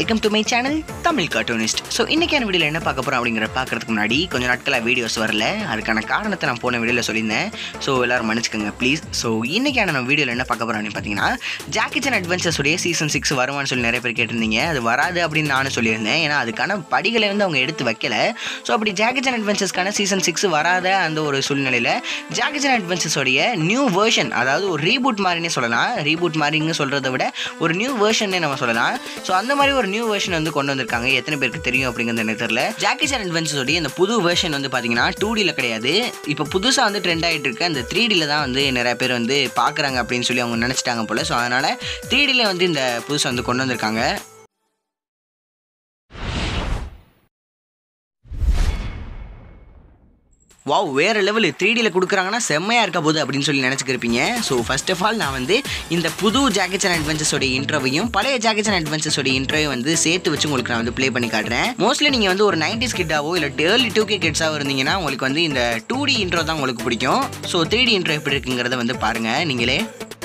welcome to my channel Tamil cartoonist so இன்னைக்கான வீடியோவில் என்ன பார்க்க போகிறோம் அப்படிங்கிற பார்க்கறதுக்கு முன்னாடி கொஞ்சம் நாட்களாக வீடியோஸ் வரல அதுக்கான காரணத்தை நான் போன வீடியோவில் சொல்லியிருந்தேன் ஸோ எல்லாரும் மன்னிச்சுக்கோங்க ப்ளீஸ் ஸோ இன்னைக்கான நம்ம வீடியோவில் என்ன பார்க்க போகிறோம் அப்படின்னு பார்த்தீங்கன்னா ஜாக்கிச்சன் அட்வென்ச்சர்ஸ் உடைய சீசன் சிக்ஸ் வருமான்னு சொல்லி நிறைய பேர் கேட்டிருந்தீங்க அது வராது அப்படின்னு நானும் சொல்லியிருந்தேன் ஏன்னா அதுக்கான படிகளை வந்து அவங்க எடுத்து வைக்கல ஸோ அப்படி ஜாக்கிச்சன் அட்வென்ச்சர்ஸ்க்கான சீசன் சிக்ஸ் வராத அந்த ஒரு சூழ்நிலையில் ஜாக்கிச்சன் அட்வென்ச்சர்ஸோடைய நியூ வெர்ஷன் அதாவது ஒரு ரீபூட் மாதிரினே சொல்லலாம் ரீபூட் மாதிரின்னு சொல்கிறத விட ஒரு நியூ வெர்ஷன்னே நம்ம சொல்லலாம் ஸோ அந்த மாதிரி ஒரு நியூ வெர்ஷன் வந்து கொண்டு வந்திருக்காங்க எத்தனை பேருக்கு தெரியும் அப்படிங்கிறது எனக்கு தெரியல ஜாக்கி சான் அட்வென்ச்சர்ஸோடைய இந்த புது வெர்ஷன் வந்து பார்த்தீங்கன்னா டூ டியில் கிடையாது இப்போ புதுசாக வந்து ட்ரெண்ட் ஆகிட்டு இருக்கு அந்த த்ரீ டியில் தான் வந்து நிறைய பேர் வந்து பார்க்குறாங்க அப்படின்னு சொல்லி அவங்க நினச்சிட்டாங்க போல் ஸோ அதனால் த்ரீ டியில் வந்து இந்த புதுசாக வந்து கொண்டு வந்திருக்காங்க வாவ் வேறு லெவலு த்ரீ டியில் கொடுக்குறாங்கன்னா செம்மையாக இருக்க போகுது அப்படின்னு சொல்லி நினச்சிக்கிருப்பீங்க ஸோ ஃபர்ஸ்ட் ஆஃப் ஆல் நான் வந்து இந்த புது ஜாக்கெட்ஸ் அண்ட் அட்வென்ச்சர்ஸோட இன்ட்ரோவையும் பழைய ஜாக்கெட்ஸ் அண்ட் அட்வென்ச்சர்ஸோட இன்ட்ரோவையும் வந்து சேர்த்து வச்சு உங்களுக்கு நான் வந்து ப்ளே பண்ணி காட்டுறேன் மோஸ்ட்லி நீங்கள் வந்து ஒரு நைன்டிஸ் கிட்டாவோ இல்லை ஏர்லி டூ கே கிட்ஸாவோ இருந்தீங்கன்னா உங்களுக்கு வந்து இந்த டூ டி இன்ட்ரோ தான் உங்களுக்கு பிடிக்கும் ஸோ த்ரீ டி இன்ட்ரோ எப்படி இருக்குங்கிறத வந்து பாருங்கள் நீங்களே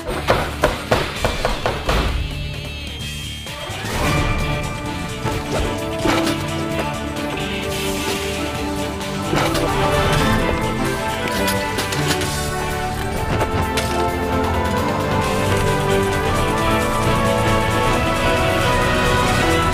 “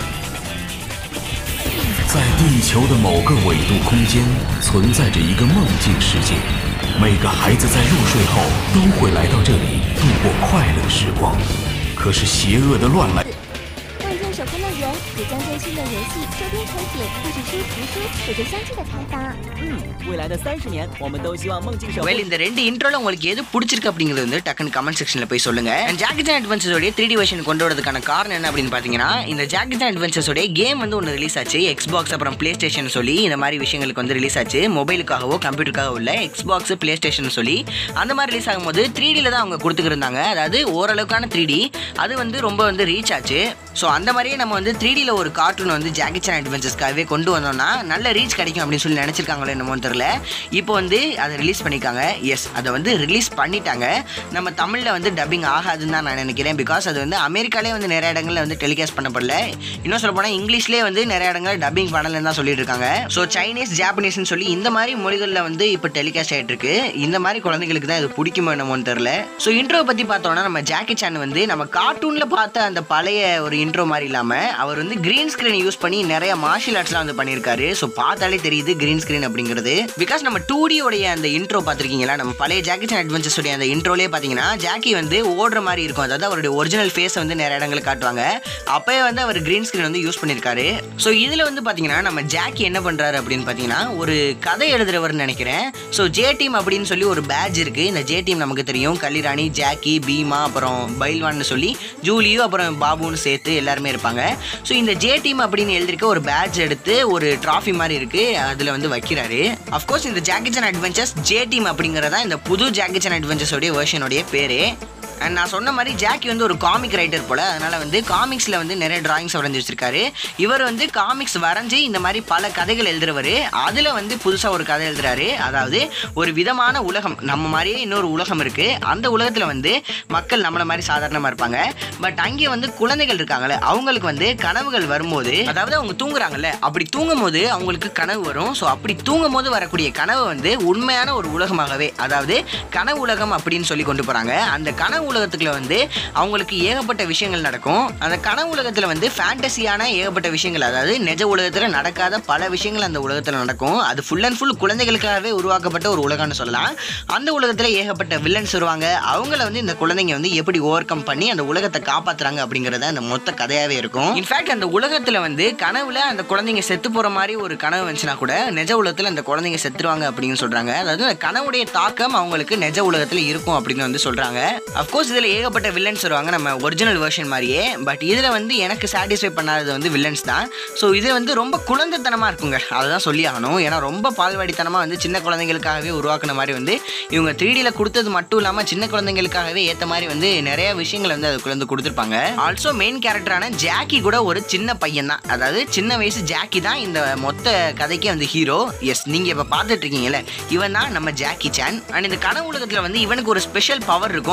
在地球的某个纬度空间，存在着一个梦境世界。每个孩子在入睡后都会来到这里度过快乐时光。可是邪恶的乱来。” 万众手控乐园也将更新的游戏、周边产品或是书、图书有着相继的开发。 嗯，未来的三十年，我们都希望梦境守护 வெல் இந்த ரெண்டு இன்ட்ரோல உங்களுக்கு எது பிடிச்சிருக்கு அப்படிங்கிறது வந்து டக்குன்னு கமெண்ட் செக்ஷனில் போய் சொல்லுங்க அண்ட் ஜாக்கிஜான் அட்வென்ச்சர்ஸோடைய த்ரீ டி வெர்ஷன் கொண்டு வரதுக்கான காரணம் என்ன அப்படின்னு பார்த்தீங்கன்னா இந்த ஜாக்கிஜான் அட்வென்ச்சர்ஸோடைய கேம் வந்து ஒன்று ரிலீஸ் ஆச்சு எக்ஸ்பாக்ஸ் அப்புறம் பிளே ஸ்டேஷன் சொல்லி இந்த மாதிரி விஷயங்களுக்கு வந்து ரிலீஸ் ஆச்சு மொபைலுக்காகவோ கம்ப்யூட்டருக்காகவோ இல்லை எக்ஸ்பாக்ஸ் பிளே ஸ்டேஷன் சொல்லி அந்த மாதிரி ரிலீஸ் ஆகும்போது த்ரீ டியில் தான் அவங்க கொடுத்துக்கிருந்தாங்க அதாவது ஓரளவுக்கான த்ரீ டி அது வந்து ரொம்ப வந்து ரீச் ஆச்சு ஸோ அந்த மாதிரியே நம்ம வந்து த்ரீ டியில் ஒரு கார்ட்டூன் வந்து ஜாக்கிச்சான் அட்வென்ச்சர்ஸ்க்காகவே கொண்டு வந்தோம்னா நல்ல ரீச் கிடைக்கும் அப்படின்னு சொல்லி நினச்சிருக்காங்களோ என்னமோ தெரியல இப்போ வந்து அதை ரிலீஸ் பண்ணியிருக்காங்க எஸ் அதை வந்து ரிலீஸ் பண்ணிட்டாங்க நம்ம தமிழில் வந்து டப்பிங் ஆகாதுன்னு தான் நான் நினைக்கிறேன் பிகாஸ் அது வந்து அமெரிக்காலே வந்து நிறைய இடங்களில் வந்து டெலிகாஸ்ட் பண்ணப்படல இன்னும் சொல்ல போனால் இங்கிலீஷ்லேயே வந்து நிறைய இடங்கள் டப்பிங் பண்ணலன்னு தான் சொல்லிட்டு இருக்காங்க ஸோ சைனீஸ் ஜாப்பனீஸ்னு சொல்லி இந்த மாதிரி மொழிகளில் வந்து இப்போ டெலிகாஸ்ட் ஆகிட்டு இருக்கு இந்த மாதிரி குழந்தைங்களுக்கு தான் இது பிடிக்குமோ என்னமோன்னு தெரில ஸோ இன்ட்ரோவை பற்றி பார்த்தோம்னா நம்ம ஜாக்கி சான் வந்து நம்ம கார்ட்டூனில் பார்த்த அந்த பழைய ஒரு இன்ட்ரோ மாதிரி இல்லாமல் அவர் வந்து கிரீன் ஸ்க்ரீன் யூஸ் பண்ணி நிறைய மார்ஷியல் ஆர்ட்ஸ்லாம் வந்து பண்ணியிருக்காரு ஸோ பார்த்தாலே தெரியுது கிரீன் ஸ்க்ரீன் அப்படிங்கிறது பிகாஸ் நம்ம டூ உடைய அந்த இன்ட்ரோ பார்த்துருக்கீங்களா நம்ம பழைய ஜாக்கி சான் அட்வென்ச்சர்ஸ் உடைய அந்த இன்ட்ரோலே பார்த்தீங்கன்னா ஜாக்கி வந்து ஓடுற மாதிரி இருக்கும் அதாவது அவருடைய ஒரிஜினல் ஃபேஸை வந்து நிறைய இடங்களில் காட்டுவாங்க அப்போயே வந்து அவர் கிரீன் ஸ்க்ரீன் வந்து யூஸ் பண்ணியிருக்காரு ஸோ இதில் வந்து பார்த்தீங்கன்னா நம்ம ஜாக்கி என்ன பண்ணுறாரு அப்படின்னு பார்த்தீங்கன்னா ஒரு கதை எழுதுறவர்னு நினைக்கிறேன் ஸோ ஜே டீம் அப்படின்னு சொல்லி ஒரு பேட்ச் இருக்குது இந்த ஜே டீம் நமக்கு தெரியும் கல்லிராணி ஜாக்கி பீமா அப்புறம் பைல்வான்னு சொல்லி ஜூலியோ அப்புறம் பாபுன்னு சேர்த்து எல்லாருமே இருப்பாங்க ஸோ இந்த ஜே டீம் அப்படின்னு எழுதிருக்க ஒரு பேட்ச் எடுத்து ஒரு ட்ராஃபி மாதிரி இருக்குது அதில் வந்து வைக்கிறாரு அஃப்கோர்ஸ் இந்த ஜாக்கிச்சன் அட்வென்ச்சர்ஸ் ஜே டீம் அப்படிங்கிறதா இந்த புது ஜாக்கிச்சன் அட்வென்ச்சர்ஸோடைய வெர்ஷனுடைய பேர் அண்ட் நான் சொன்ன மாதிரி ஜாக்கி வந்து ஒரு காமிக் ரைட்டர் போல் அதனால் வந்து காமிக்ஸில் வந்து நிறைய டிராயிங்ஸ் வரைஞ்சி வச்சிருக்காரு இவர் வந்து காமிக்ஸ் வரைஞ்சி இந்த மாதிரி பல கதைகள் எழுதுறவர் அதில் வந்து புதுசாக ஒரு கதை எழுதுறாரு அதாவது ஒரு விதமான உலகம் நம்ம மாதிரியே இன்னொரு உலகம் இருக்குது அந்த உலகத்தில் வந்து மக்கள் நம்மளை மாதிரி சாதாரணமாக இருப்பாங்க பட் அங்கே வந்து குழந்தைகள் இருக்காங்கல்ல அவங்களுக்கு வந்து கனவுகள் வரும்போது அதாவது அவங்க தூங்குறாங்கல்ல அப்படி தூங்கும் போது அவங்களுக்கு கனவு வரும் ஸோ அப்படி தூங்கும் போது வரக்கூடிய கனவு வந்து உண்மையான ஒரு உலகமாகவே அதாவது கனவு உலகம் அப்படின்னு சொல்லி கொண்டு போகிறாங்க அந்த கனவு உலகத்துக்குள்ள வந்து அவங்களுக்கு ஏகப்பட்ட விஷயங்கள் நடக்கும் அந்த கனவு உலகத்தில் வந்து ஃபேண்டசியான ஏகப்பட்ட விஷயங்கள் அதாவது நிஜ உலகத்தில் நடக்காத பல விஷயங்கள் அந்த உலகத்தில் நடக்கும் அது ஃபுல் அண்ட் ஃபுல் குழந்தைகளுக்காகவே உருவாக்கப்பட்ட ஒரு உலகம்னு சொல்லலாம் அந்த உலகத்தில் ஏகப்பட்ட வில்லன்ஸ் வருவாங்க அவங்கள வந்து இந்த குழந்தைங்க வந்து எப்படி ஓவர் கம் பண்ணி அந்த உலகத்தை காப்பாத்துறாங்க அப்படிங்கிறத அந்த மொத்த கதையாகவே இருக்கும் இன்ஃபேக்ட் அந்த உலகத்தில் வந்து கனவுல அந்த குழந்தைங்க செத்து போகிற மாதிரி ஒரு கனவு வந்துச்சுன்னா கூட நிஜ உலகத்தில் அந்த குழந்தைங்க செத்துருவாங்க அப்படின்னு சொல்கிறாங்க அதாவது அந்த கனவுடைய தாக்கம் அவங்களுக்கு நிஜ உலகத்தில் இருக்கும் அப்படின்னு வந்து சொல்கிறாங்க அஃப்கோர்ஸ் இதில் ஏகப்பட்ட வில்லன்ஸ் வருவாங்க நம்ம ஒரிஜினல் வெர்ஷன் மாதிரியே பட் இதில் வந்து எனக்கு சாட்டிஸ்ஃபை பண்ணாதது வந்து வில்லன்ஸ் தான் ஸோ இது வந்து ரொம்ப குழந்தைத்தனமாக இருக்குங்க அதை தான் சொல்லி ஆகணும் ஏன்னா ரொம்ப பால்வாடித்தனமாக வந்து சின்ன குழந்தைங்களுக்காகவே உருவாக்குன மாதிரி வந்து இவங்க த்ரீடியில் கொடுத்தது மட்டும் இல்லாமல் சின்ன குழந்தைங்களுக்காகவே ஏற்ற மாதிரி வந்து நிறைய விஷயங்கள் வந்து அதுக்குள்ள வந்து கொடுத்துருப்பாங்க ஆல்சோ மெயின் கேரக்டரான ஜாக்கி கூட ஒரு சின்ன பையன் தான் அதாவது சின்ன வயசு ஜாக்கி தான் இந்த மொத்த கதைக்கே வந்து ஹீரோ எஸ் நீங்கள் இப்போ பார்த்துட்டு இருக்கீங்கல்ல இவன் தான் நம்ம ஜாக்கி சான் அண்ட் இந்த கனவு உலகத்தில் வந்து இவனுக்கு ஒரு ஸ்பெஷல் பவர் இருக்கும் அது எப்படி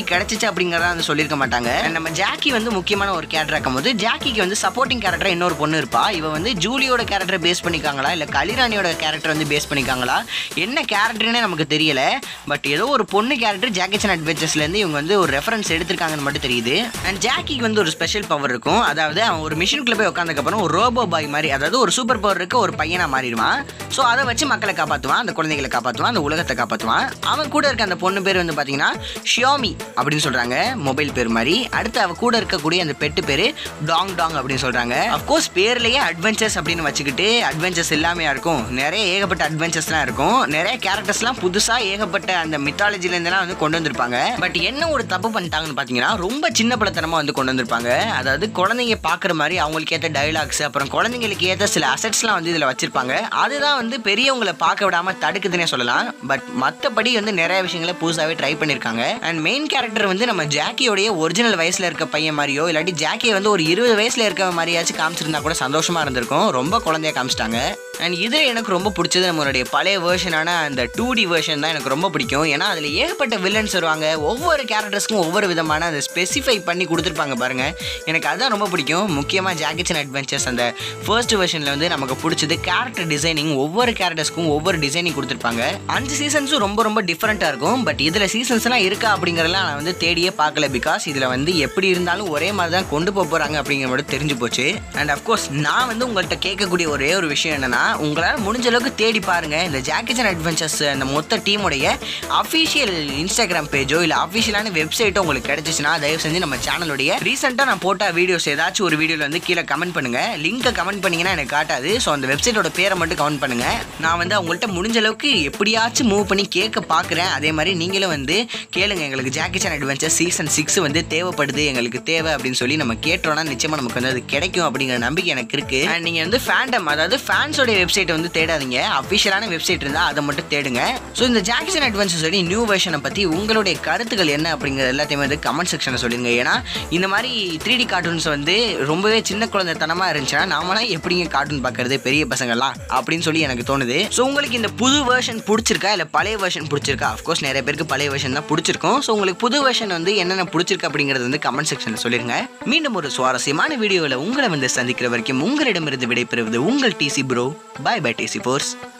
கிடைச்சிச்சு அப்படிங்கிறத வந்து சொல்லியிருக்க மாட்டாங்க And நம்ம ஜாக்கி வந்து முக்கியமான ஒரு கேரக்டர் இருக்கும் போது ஜாக்கிக்கு வந்து சப்போர்ட்டிங் கேரக்டர் இன்னொரு பொண்ணு இருப்பா இவ வந்து ஜூலியோட கேரக்டர் பேஸ் பண்ணிக்காங்களா இல்ல கலிராணியோட கேரக்டர் வந்து பேஸ் பண்ணிக்காங்களா என்ன கேரக்டர்னே நமக்கு தெரியல பட் ஏதோ ஒரு பொண்ணு கேரக்டர் ஜாக்கிச்சன் அட்வென்ச்சர்ஸ்ல இருந்து இவங்க வந்து ஒரு ரெஃபரன்ஸ் எடுத்திருக்காங்கன்னு மட்டும் தெரியுது அண்ட் ஜாக்கிக்கு வந்து ஒரு ஸ்பெஷல் பவர் இருக்கும் அதாவது அவன் ஒரு மிஷினுக்குள்ள போய் உட்காந்ததுக்கப்புறம் ஒரு ரோபோ பாய் மாதிரி அதாவது ஒரு சூப்பர் பவர் இருக்க ஒரு பையனா மாறிடுவான் ஸோ அதை வச்சு மக்களை காப்பாற்றுவான் அந்த குழந்தைகளை காப்பாற்றுவான் அந்த உலகத்தை காப்பாற்றுவான் அவன் கூட இருக்க அந்த பொண்ணு பேர் வந்து பார்த்தீங்கன்னா ஷியோமி அப்படின்னு சொல்றாங்க மொபைல் பேர் மாதிரி அடுத்து அவ கூட இருக்கக்கூடிய அந்த பெட்டு பேரு டாங் டாங் அப்படின்னு சொல்றாங்க அஃப்கோர்ஸ் பேர்லயே அட்வென்ச்சர்ஸ் அப்படின்னு வச்சுக்கிட்டு அட்வென்ச்சர்ஸ் எல்லாமே இருக்கும் நிறைய ஏகப்பட்ட அட்வென்ச்சர்ஸ்லாம் இருக்கும் நிறைய கேரக்டர்ஸ்லாம் புதுசா ஏகப்பட்ட அந்த மித்தாலஜில இருந்தெல்லாம் வந்து கொண்டு வந்திருப்பாங்க பட் என்ன ஒரு தப்பு பண்ணிட்டாங்கன்னு பார்த்தீங்கன்னா ரொம்ப சின்ன படத்தனமா வந்து கொண்டு வந்திருப்பாங்க அதாவது குழந்தைங்க பார்க்குற மாதிரி அவங்களுக்கு ஏற்ற டைலாக்ஸ் அப்புறம் குழந்தைங்களுக்கு ஏற்ற சில அசெட்ஸ்லாம் வந்து இதில் வச்சிருப்பாங்க அதுதான் வந்து பெரியவங்களை பார்க்க விடாம தடுக்குதுன்னே சொல்லலாம் பட் மற்றபடி வந்து நிறைய விஷயங்களை புதுசாகவே ட்ரை பண்ணியிருக்காங்க அண்ட் மெயின் கேரக்டர் வந்து நம்ம ஜாக்கியோடைய ஒரிஜினல் வயசுல இருக்க பையன் மாதிரியோ இல்லாட்டி ஜாக்கியை வந்து ஒரு இருபது வயசுல இருக்க மாதிரியாச்சும் காமிச்சிருந்தா கூட சந்தோஷமா இருந்திருக்கும் ரொம்ப குழந்தைய காமிச்சிட்டாங்க அண்ட் இதில் எனக்கு ரொம்ப பிடிச்சது நம்மளுடைய பழைய வேர்ஷனான அந்த டூ டி வேர்ஷன் தான் எனக்கு ரொம்ப பிடிக்கும் ஏன்னா அதில் ஏகப்பட்ட வில்லன்ஸ் வருவாங்க ஒவ்வொரு கேரக்டர்ஸ்க்கும் ஒவ்வொரு விதமான அந்த ஸ்பெசிஃபை பண்ணி கொடுத்துருப்பாங்க பாருங்க எனக்கு அதுதான் ரொம்ப பிடிக்கும் முக்கியமாக ஜாக்கிச்சன் அட்வென்ச்சர்ஸ் அந்த ஃபர்ஸ்ட் வெர்ஷனில் வந்து நமக்கு பிடிச்சது கேரக்டர் டிசைனிங் ஒவ்வொரு கேரக்டர்ஸ்க்கும் ஒவ்வொரு டிசைனிங் கொடுத்துருப்பாங்க அஞ்சு சீசன்ஸும் ரொம்ப ரொம்ப டிஃப்ரெண்ட்டாக இருக்கும் பட் இதில் சீசன்ஸ்லாம் இருக்கா அப்படிங்கிறதெல்லாம் நான் வந்து தேடியே பார்க்கல பிகாஸ் இதில் வந்து எப்படி இருந்தாலும் ஒரே மாதிரி தான் கொண்டு போக போகிறாங்க அப்படிங்கிற மட்டும் தெரிஞ்சு போச்சு அண்ட் அஃப்கோர்ஸ் நான் வந்து உங்கள்கிட்ட கேட்கக்கூடிய ஒரே ஒரு விஷயம் என்னன்னா உங்களால் முடிஞ்ச அளவுக்கு தேடி பாருங்க இந்த ஜாக்கிச்சன் அட்வென்ச்சர்ஸ் அந்த மொத்த டீமுடைய அஃபிஷியல் இன்ஸ்டாகிராம் பேஜோ இல்லை அஃபிஷியலான வெப்சைட்டோ உங்களுக்கு கிடைச்சிச்சுன்னா தயவு செஞ்சு நம்ம சேனலுடைய ரீசெண்டாக நான் போட்ட வீடியோஸ் ஏதாச்சும் ஒரு வீடியோவில் வந்து கீழே கமெண்ட் பண்ணுங்க லிங்கை கமெண்ட் பண்ணீங்கன்னா எனக்கு காட்டாது ஸோ அந்த வெப்சைட்டோட பேரை மட்டும் கமெண்ட் பண்ணுங்க நான் வந்து அவங்கள்ட்ட முடிஞ்ச அளவுக்கு எப்படியாச்சும் மூவ் பண்ணி கேட்க பார்க்குறேன் அதே மாதிரி நீங்களும் வந்து கேளுங்க எங்களுக்கு ஜாக்கிச்சன் அட்வென்ச்சர் சீசன் சிக்ஸ் வந்து தேவைப்படுது எங்களுக்கு தேவை அப்படின்னு சொல்லி நம்ம கேட்டோம்னா நிச்சயமாக நமக்கு வந்து அது கிடைக்கும் அப்படிங்கிற நம்பிக்கை எனக்கு இருக்கு அண்ட் நீங்கள் வந்து ஃபேண்டம் அதாவது ஃபேன்ஸோட வெப்சைட் வந்து தேடாதீங்க அஃபிஷியலான வெப்சைட் இருந்தால் அதை மட்டும் தேடுங்க ஸோ இந்த ஜாக்கிசன் அட்வென்ச்சர்ஸோட நியூ வெர்ஷனை பற்றி உங்களுடைய கருத்துக்கள் என்ன அப்படிங்கிற எல்லாத்தையுமே வந்து கமெண்ட் செக்ஷனில் சொல்லுங்க ஏன்னா இந்த மாதிரி த்ரீ டி கார்ட்டூன்ஸ் வந்து ரொம்பவே சின்ன குழந்தைத்தனமாக இருந்துச்சுன்னா நாமலாம் எப்படிங்க கார்ட்டூன் பார்க்கறது பெரிய பசங்கள்லாம் அப்படின்னு சொல்லி எனக்கு தோணுது ஸோ உங்களுக்கு இந்த புது வெர்ஷன் பிடிச்சிருக்கா இல்லை பழைய வெர்ஷன் பிடிச்சிருக்கா அஃப்கோர்ஸ் நிறைய பேருக்கு பழைய வெர்ஷன் தான் பிடிச்சிருக்கும் ஸோ உங்களுக்கு புது வெர்ஷன் வந்து என்னென்ன பிடிச்சிருக்கு அப்படிங்கிறது வந்து கமெண்ட் செக்ஷனில் சொல்லிருங்க மீண்டும் ஒரு சுவாரஸ்யமான வீடியோவில் உங்களை வந்து சந்திக்கிற வரைக்கும் உங்களிடமிருந்து விடைபெறுவது உங்கள் DC bro bye bye DC force